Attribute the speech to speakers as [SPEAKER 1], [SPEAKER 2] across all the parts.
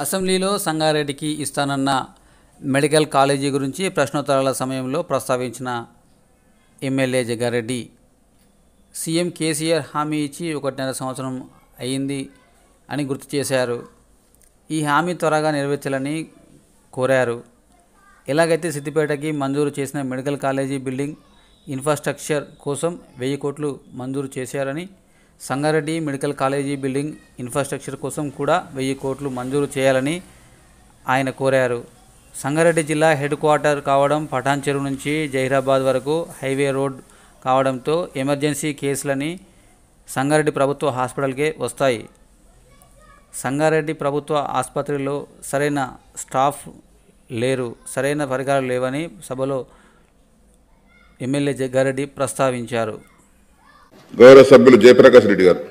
[SPEAKER 1] అసెంబ్లీలో సంగారెడ్డికి ఇస్తానన్న medical college గురించి ప్రశ్నోత్తరాల సమయంలో ప్రస్తావించిన ఎమ్మెల్యే జగ్గారెడ్డి సీఎం కేసీఆర్ హామీ ఇచ్చి ఒకటిన్నర సంవత్సరం అయ్యింది అని గుర్తు చేశారు ఈ హామీ త్వరగా నెరవేర్చాలని కోరారు ఎలాగైతే సిద్దిపేటకి మంజూరు చేసిన మెడికల్ కాలేజీ బిల్డింగ్ ఇన్ఫ్రాస్ట్రక్చర్ కోసం వెయ్యి కోట్లు మంజూరు చేశారని Sangareddy medical college building infrastructure కోసం కూడా వెయ్యి కోట్లు మంజూరు చేయాలని ఆయన కోరారు సంగారెడ్డి జిల్లా హెడ్ క్వార్టర్ కావడం పఠాన్ చెరువు నుంచి జహీరాబాద్ వరకు హైవే రోడ్ కావడంతో ఎమర్జెన్సీ కేసులని సంగారెడ్డి ప్రభుత్వ హాస్పిటల్కే వస్తాయి సంగారెడ్డి ప్రభుత్వ ఆసుపత్రిలో సరైన స్టాఫ్ లేరు సరైన పరికరాలు లేవని సభలో ఎమ్మెల్యే జగ్గారెడ్డి ప్రస్తావించారు
[SPEAKER 2] గౌరవ సభ్యులు జయప్రకాష్ రెడ్డి గారు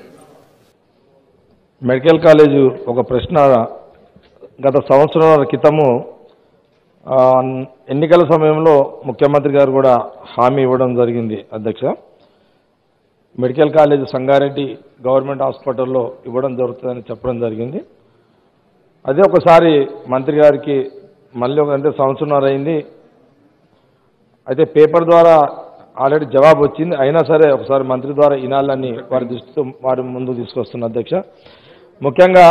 [SPEAKER 3] మెడికల్ కాలేజు ఒక ప్రశ్న గత సంవత్సరాల క్రితము ఆ, ఎన్నికల సమయంలో ముఖ్యమంత్రి గారు కూడా హామీ ఇవ్వడం జరిగింది అధ్యక్ష మెడికల్ కాలేజ్ సంగారెడ్డి గవర్నమెంట్ హాస్పిటల్లో ఇవ్వడం జరుగుతుందని చెప్పడం జరిగింది అదే ఒకసారి మంత్రి గారికి మళ్ళీ ఒక అంటే సంవత్సరంన్నర అయింది అయితే పేపర్ ద్వారా ఆల్రెడీ జవాబు వచ్చింది అయినా సరే ఒకసారి మంత్రి ద్వారా వినాలని వారి దృష్టితో వారి ముందు తీసుకొస్తున్న అధ్యక్ష ముఖ్యంగా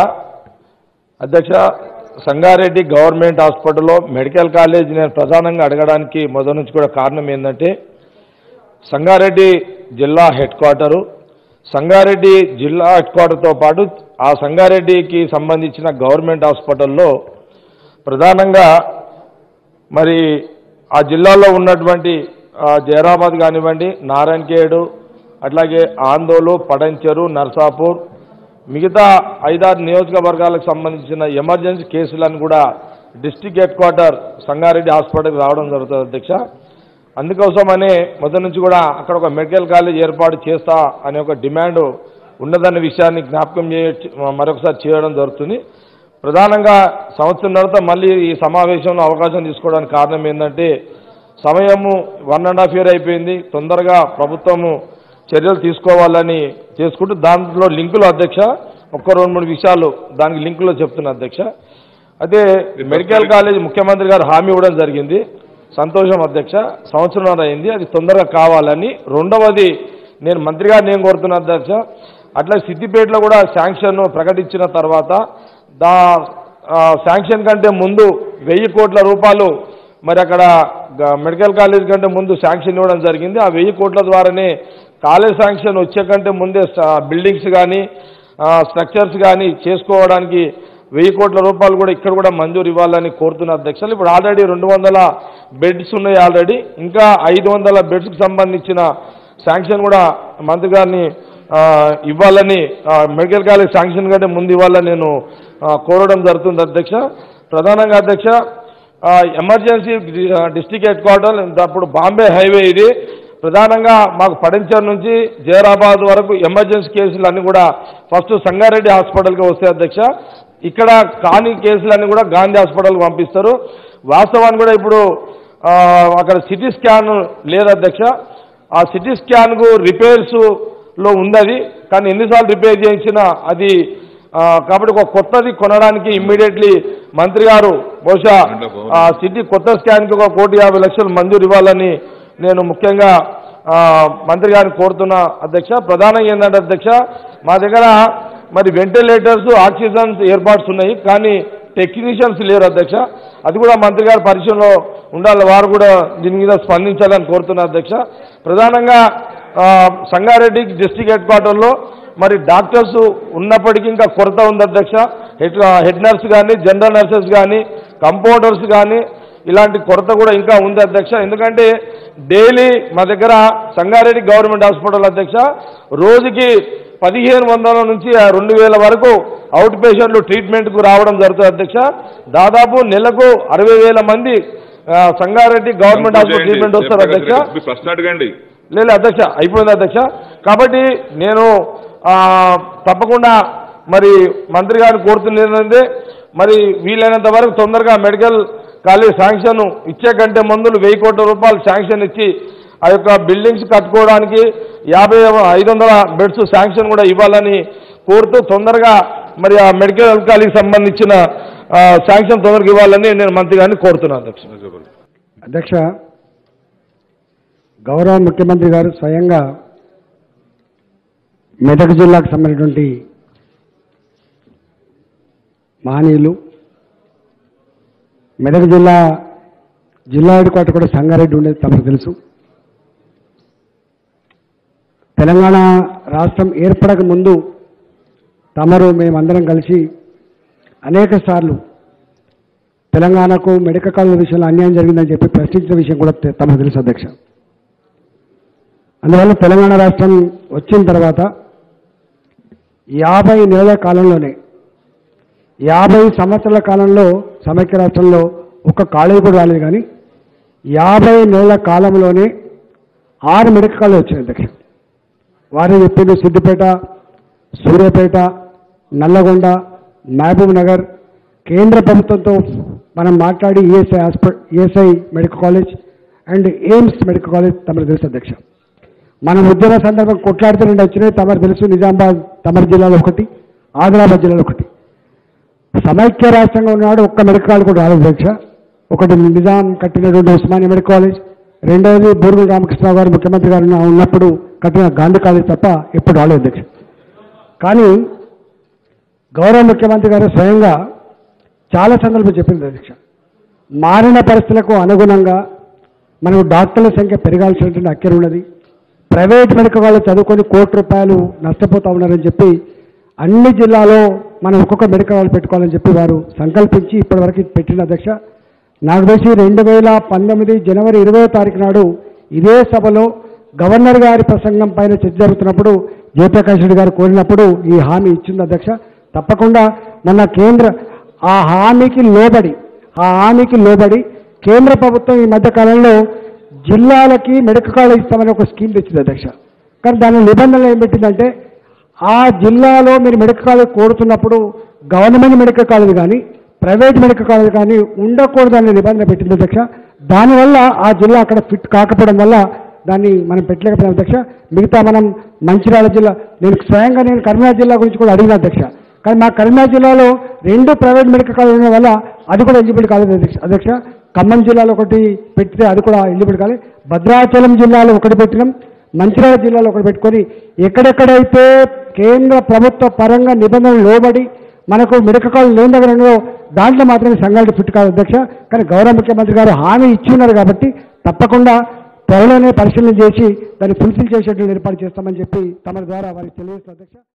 [SPEAKER 3] అధ్యక్ష సంగారెడ్డి గవర్నమెంట్ హాస్పిటల్లో మెడికల్ కాలేజ్ నేను ప్రధానంగా అడగడానికి మొదటి నుంచి కూడా కారణం ఏంటంటే సంగారెడ్డి జిల్లా హెడ్ క్వార్టరు సంగారెడ్డి జిల్లా హెడ్ క్వార్టర్తో పాటు ఆ సంగారెడ్డికి సంబంధించిన గవర్నమెంట్ హాస్పిటల్లో ప్రధానంగా మరి ఆ జిల్లాలో ఉన్నటువంటి ఆ, జైరాబాద్ కానివ్వండి నారాయణఖేడు అట్లాగే ఆందోలు పడంచెరు నర్సాపూర్ మిగతా ఐదారు నియోజకవర్గాలకు సంబంధించిన ఎమర్జెన్సీ కేసులను కూడా డిస్టిక్ హెడ్ క్వార్టర్ సంగారెడ్డి హాస్పిటల్కి రావడం జరుగుతుంది అధ్యక్ష అందుకోసమనే మొదటి నుంచి కూడా అక్కడ ఒక మెడికల్ కాలేజ్ ఏర్పాటు చేస్తా అనే ఒక డిమాండ్ ఉన్నదన్న విషయాన్ని జ్ఞాపకం చేయ మరొకసారి చేయడం జరుగుతుంది ప్రధానంగా సంవత్సరంన్నరతో మళ్ళీ ఈ సమావేశంలో అవకాశం తీసుకోవడానికి కారణం ఏంటంటే సమయము వన్ అండ్ హాఫ్ ఇయర్ అయిపోయింది తొందరగా ప్రభుత్వము చర్యలు తీసుకోవాలని చేసుకుంటూ దాంట్లో లింకులు అధ్యక్ష ఒక్క రెండు మూడు విషయాలు దానికి లింకులో చెప్తున్నా అధ్యక్ష అదే మెడికల్ కాలేజ్ ముఖ్యమంత్రి గారు హామీ ఇవ్వడం జరిగింది సంతోషం అధ్యక్ష సంవత్సరం అయింది అది తొందరగా కావాలని రెండవది నేను మంత్రి గారిని ఏం కోరుతున్నా అధ్యక్ష అట్లా సిద్దిపేటలో కూడా శాంక్షన్ ప్రకటించిన తర్వాత దా ఆ, శాంక్షన్ కంటే ముందు వెయ్యి కోట్ల రూపాయలు మరి అక్కడ గ- మెడికల్ కాలేజ్ కంటే ముందు శాంక్షన్ ఇవ్వడం జరిగింది ఆ వెయ్యి కోట్ల ద్వారానే కాలేజ్ శాంక్షన్ వచ్చే కంటే ముందే స- బిల్డింగ్స్ కానీ స్ట్రక్చర్స్ కానీ చేసుకోవడానికి వెయ్యి కోట్ల రూపాయలు కూడా ఇక్కడ కూడా మంజూరు ఇవ్వాలని కోరుతున్న అధ్యక్షులు ఇప్పుడు ఆల్రెడీ రెండు వందల బెడ్స్ ఉన్నాయి ఆల్రెడీ ఇంకా ఐదు వందల బెడ్స్కి సంబంధించిన శాంక్షన్ కూడా మంత్రి గారిని ఆ, ఇవ్వాలని ఆ, మెడికల్ కాలేజ్ శాంక్షన్ కంటే ముందు ఇవ్వాలని నేను ఆ, కోరడం జరుగుతుంది అధ్యక్ష ప్రధానంగా అధ్యక్ష ఆ, ఎమర్జెన్సీ డి- ఆ, డిస్టిక్ హెడ్ క్వార్టర్ అప్పుడు బాంబే హైవే ఇది ప్రధానంగా మాకు పడించర్ నుంచి జైరాబాద్ వరకు ఎమర్జెన్సీ కేసులు అన్ని కూడా ఫస్ట్ సంగారెడ్డి హాస్పిటల్కి వస్తాయి అధ్యక్ష ఇక్కడ కాని కేసులన్నీ కూడా గాంధీ హాస్పిటల్కి పంపిస్తారు వాస్తవాన్ని కూడా ఇప్పుడు ఆ, అక్కడ సిటీ స్కాన్ లేదు అధ్యక్ష ఆ సిటీ స్కాన్కు రిపేర్స్ లో ఉంది అది కానీ ఎన్నిసార్లు రిపేర్ చేయించినా అది ఆ, కాబట్టి ఒక కొత్తది కొనడానికి ఇమ్మీడియట్లీ మంత్రి గారు బహుశా ఆ సిటీ కొత్త స్కాన్కి ఒక కోటి యాభై లక్షలు మంజూరు ఇవ్వాలని నేను ముఖ్యంగా ఆ, మంత్రి గారిని కోరుతున్న అధ్యక్ష ప్రధానంగా ఏంటంటే అధ్యక్ష మా దగ్గర మరి వెంటిలేటర్స్ ఆక్సిజన్స్ ఏర్పాట్స్ ఉన్నాయి కానీ టెక్నీషియన్స్ లేరు అధ్యక్ష అది కూడా మంత్రి గారి పరిచయంలో ఉండాలి వారు కూడా దీని మీద స్పందించాలని కోరుతున్నా అధ్యక్ష ప్రధానంగా ఆ, సంగారెడ్డి డిస్టిక్ హెడ్ క్వార్టర్లో మరి డాక్టర్స్ ఉన్నప్పటికీ ఇంకా కొరత ఉంది అధ్యక్ష హెడ్ హెడ్ నర్స్ కానీ జనరల్ నర్సెస్ కానీ కంపౌండర్స్ కానీ ఇలాంటి కొరత కూడా ఇంకా ఉంది అధ్యక్ష ఎందుకంటే డైలీ మా దగ్గర సంగారెడ్డి గవర్నమెంట్ హాస్పిటల్ అధ్యక్ష రోజుకి పదిహేను వందల నుంచి ఆ రెండు వేల వరకు అవుట్ పేషెంట్లు ట్రీట్మెంట్కు రావడం జరుగుతుంది అధ్యక్ష దాదాపు నెలకు అరవై వేల మంది ఆ, సంగారెడ్డి గవర్నమెంట్ హాస్పిటల్ ట్రీట్మెంట్ వస్తారు అధ్యక్ష
[SPEAKER 2] మీ ప్రశ్న అడగండి
[SPEAKER 3] లేదు అధ్యక్ష అయిపోయింది అధ్యక్ష కాబట్టి నేను ఆ, తప్పకుండా మరి మంత్రి గారిని కోరుతున్నది ఏంటంటే మరి వీలైనంత వరకు తొందరగా మెడికల్ కాలేజ్ శాంక్షన్ ఇచ్చే కంటే మందులు వెయ్యి కోట్ల రూపాయలు శాంక్షన్ ఇచ్చి ఆ యొక్క బిల్డింగ్స్ కట్టుకోవడానికి యాభై ఐదు వందల బెడ్స్ శాంక్షన్ కూడా ఇవ్వాలని కోరుతూ తొందరగా మరి ఆ మెడికల్ కాలేజ్ సంబంధించిన శాంక్షన్ తొందరగా ఇవ్వాలని నేను మంత్రి గారిని కోరుతున్నాను అధ్యక్ష
[SPEAKER 4] అధ్యక్ష గౌరవ ముఖ్యమంత్రి గారు స్వయంగా మెదక్ జిల్లాకు సంబంధించినటువంటి మహనీయులు మెదక్ జిల్లా జిల్లా హెడ్ క్వార్టర్ కూడా సంగారెడ్డి ఉండేది తమకు తెలుసు తెలంగాణ రాష్ట్రం ఏర్పడక ముందు తమరు మేమందరం కలిసి అనేక సార్లు తెలంగాణకు మెడికల్ కాలేజ్ విషయంలో అన్యాయం జరిగిందని చెప్పి ప్రశ్నించిన విషయం కూడా తె- తమకు తెలుసు అధ్యక్ష అందువల్ల తెలంగాణ రాష్ట్రం వచ్చిన తర్వాత యాభై నెలల కాలంలోనే యాభై సంవత్సరాల కాలంలో సమైక్య రాష్ట్రంలో ఒక్క కాలేజీ కూడా రాలేదు కానీ యాభై నెలల కాలంలోనే ఆరు మెడికల్ కాలేజ్ వచ్చినాయి అధ్యక్ష వారు చెప్పింది సిద్దిపేట సూర్యాపేట నల్లగొండ మహబూబ్ నగర్ కేంద్ర ప్రభుత్వంతో మనం మాట్లాడి ESI hospital ESI medical college and AIIMS medical college తమరు తెలుసు అధ్యక్ష మనం ఉద్యమ సందర్భం కొట్లాడితే రెండు వచ్చినాయి తమరు తెలుసు నిజామాబాద్ తమరు జిల్లాలో ఒకటి ఆదిలాబాద్ జిల్లాలో ఒకటి సమైక్య రాష్ట్రంగా ఉన్నాడు ఒక్క మెడికల్ కాలేజ్ కూడా రాలేదు అధ్యక్ష ఒకటి నిజాం కట్టినటువంటి ఉస్మానియా మెడికల్ కాలేజ్ రెండవది బూరుగుల రామకృష్ణ గారు ముఖ్యమంత్రి గారు ఉన్న- ఉన్నప్పుడు కట్టిన గాంధీ కాలేజ్ తప్ప ఎప్పుడు రాలేదు అధ్యక్ష కానీ గౌరవ ముఖ్యమంత్రి గారు స్వయంగా చాలా సందర్భం చెప్పింది అధ్యక్ష మారిన పరిస్థితులకు అనుగుణంగా మనకు డాక్టర్ల సంఖ్య పెరగాల్సినటువంటి అక్కర ఉన్నది ప్రైవేట్ మెడికల్ కాలేజ్ చదువుకొని కోటి రూపాయలు నష్టపోతా ఉన్నారని చెప్పి అన్ని జిల్లాలో మనం ఒక్కొక్క మెడికల్ కాలేజ్ పెట్టుకోవాలని చెప్పి వారు సంకల్పించి ఇప్పటివరకు పెట్టిన అధ్యక్ష నాకు తెలిసి రెండు వేల పంతొమ్మిది జనవరి ఇరవై తారీఖు నాడు ఇదే సభలో గవర్నర్ గారి ప్రసంగం పైన చర్చ జరుగుతున్నప్పుడు జయప్రకాష్ రెడ్డి గారు కోరినప్పుడు ఈ హామీ ఇచ్చింది అధ్యక్ష తప్పకుండా మన కేంద్ర ఆ హామీకి లోబడి ఆ హామీకి లోబడి కేంద్ర ప్రభుత్వం ఈ మధ్య కాలంలో జిల్లాలకి మెడికల్ కాలేజ్ ఇస్తామని ఒక స్కీమ్ తెచ్చింది అధ్యక్ష కానీ దాని నిబంధనలు ఏం పెట్టిందంటే ఆ జిల్లాలో మీరు మెడికల్ కాలేజ్ కోరుతున్నప్పుడు గవర్నమెంట్ మెడికల్ కాలేజ్ కానీ ప్రైవేట్ మెడికల్ కాలేజ్ కానీ ఉండకూడదనే నిబంధన పెట్టింది అధ్యక్ష దానివల్ల ఆ జిల్లా అక్కడ ఫిట్ కాకపోవడం వల్ల దాన్ని మనం పెట్టలేకపోయినాం అధ్యక్ష మిగతా మనం మంచిర్యాల జిల్లా నేను స్వయంగా నేను కరీంనగర్ జిల్లా గురించి కూడా అడిగిన అధ్యక్ష కానీ మా కరీంనగర్ జిల్లాలో రెండు ప్రైవేట్ మెడికల్ కాలేజ్ ఉండడం వల్ల అది కూడా ఎలిజిబుల్ కాలేదు అధ్యక్ష అధ్యక్ష ఖమ్మం జిల్లాలో ఒకటి పెడితే అది కూడా ఎలిజిబుల్ కాలేదు భద్రాచలం జిల్లాలో ఒకటి పెట్టినాం మంచిర్యాల జిల్లాలో ఒకటి పెట్టుకొని ఎక్కడెక్కడైతే కేంద్ర ప్రభుత్వ పరంగా నిబంధనలు లోబడి మనకు మెడికల్ కాలేజ్ లేని దగ్గర ఉన్నదో దాంట్లో మాత్రమే సంఘాలకు ఫిట్ కాదు అధ్యక్ష కానీ గౌరవ ముఖ్యమంత్రి గారు హామీ ఇచ్చి ఉన్నారు కాబట్టి తప్పకుండా త్వరలోనే పరిశీలన చేసి దాన్ని ఫుల్ఫిల్ చేసేటువంటి ఏర్పాటు చేస్తామని చెప్పి తమ ద్వారా వారికి తెలియజేస్తారు అధ్యక్ష